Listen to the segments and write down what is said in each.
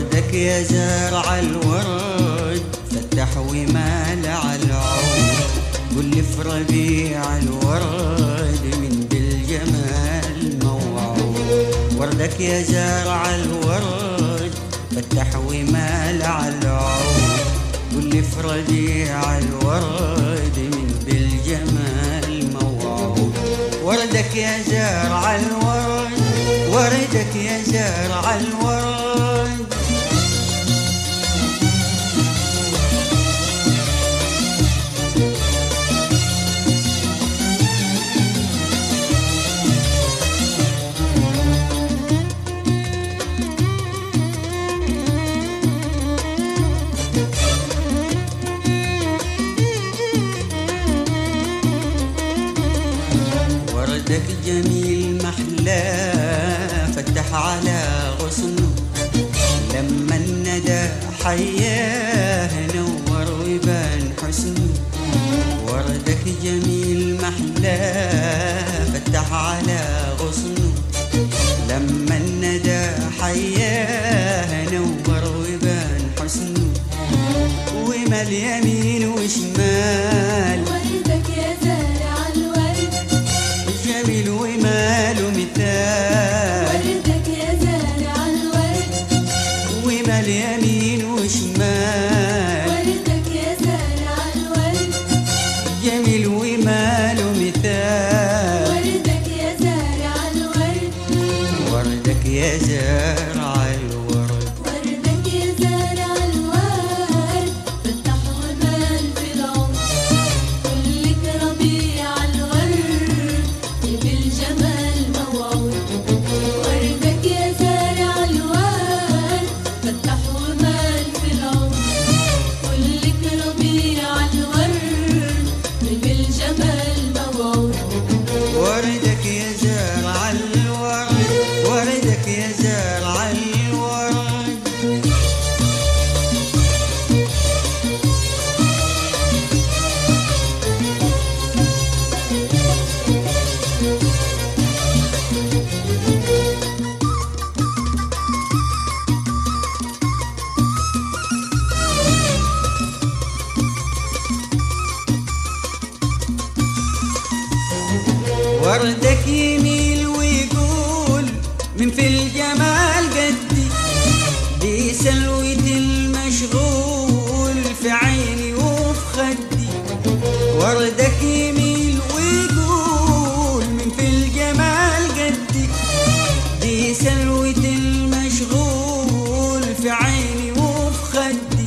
وردك يا زارع الورد فتح ومال على العود قل لي في ربيع الورد من بالجمال موعود وردك يا زارع الورد فتح ومال على العود قل لي في ربيع الورد من بالجمال موعود وردك يا زارع الورد وردك يا زارع الورد وردك جميل محلى فتح على غصنه لما الندى حياه نور ويبان حسنه وردك جميل محلى فتح على غصنه لما الندى حياه نور ويبان حسنه ومال يمين وشمال وردك يا زارع الورد جميل وماله مثال وردك يا زارع الورد ومال يمين وشمال وردك يا زارع الورد جميل وماله مثال وردك يا زارع الورد وردك يا زارع الورد وردك يا زارع الورد فتح ومال في العمر كلك ربيع الورد بالجمال موعود وردك يا زارع الورد فتح ومال في العمر كلك ربيع الورد بالجمال موعود وردك يا زارع الورد وردك يا زارع الورد وردك يميل ويقول من في الجمال قدي دي سلوة المشغول في عيني وفي خدي وردك يميل ويقول من في الجمال قدي دي سلوة المشغول في عيني وفي خدي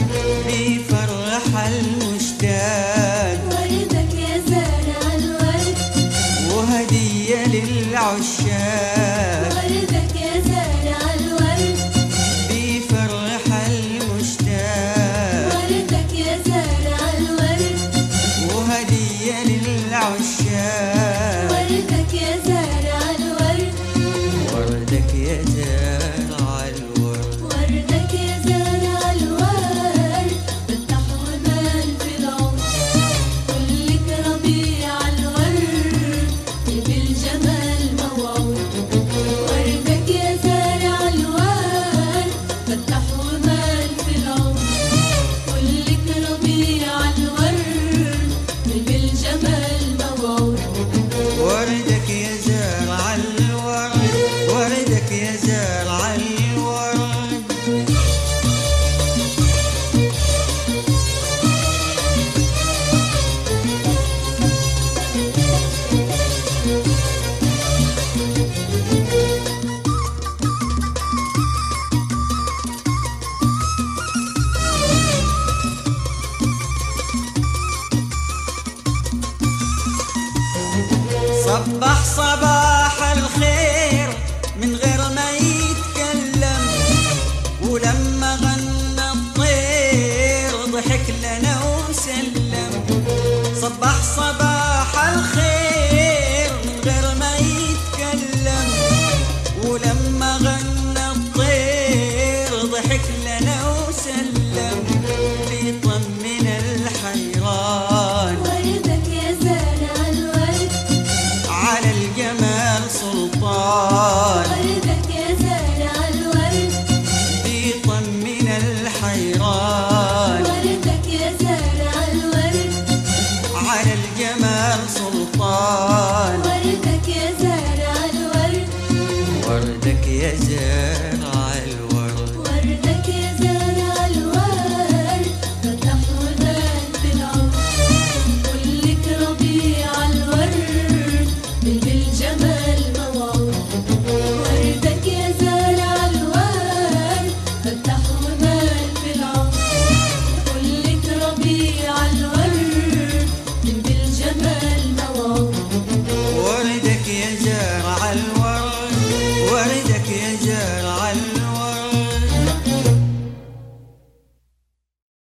بيفرح المشتاق وردك يا زارع الورد وهدية للعشاق وردك يا زارع الورد بيفرح المشتاق وردك يا زارع الورد وهدية للعشاق وردك يا زارع الورد وردك يا زارع الورد وردك يا زارع الورد فتح ومال في العمر كلك ربيع الورد بالجمال موعود وردك يا زارع الورد فتح ومال في العمر كلك ربيع الورد بالجمال موعود وردك يا زارع الورد وردك يا زارع الورد صبح صباح الخير من غير ما يتكلم ولما غنى الطير ضحك لنا وسلم صبح صباح الخير من غير ما يتكلم ولما غنى الطير ضحك لنا وسلم بيطمن الحيران وردك يا زارع الورد على الجمال سلطان وردك يا زارع الورد بيطمن حيران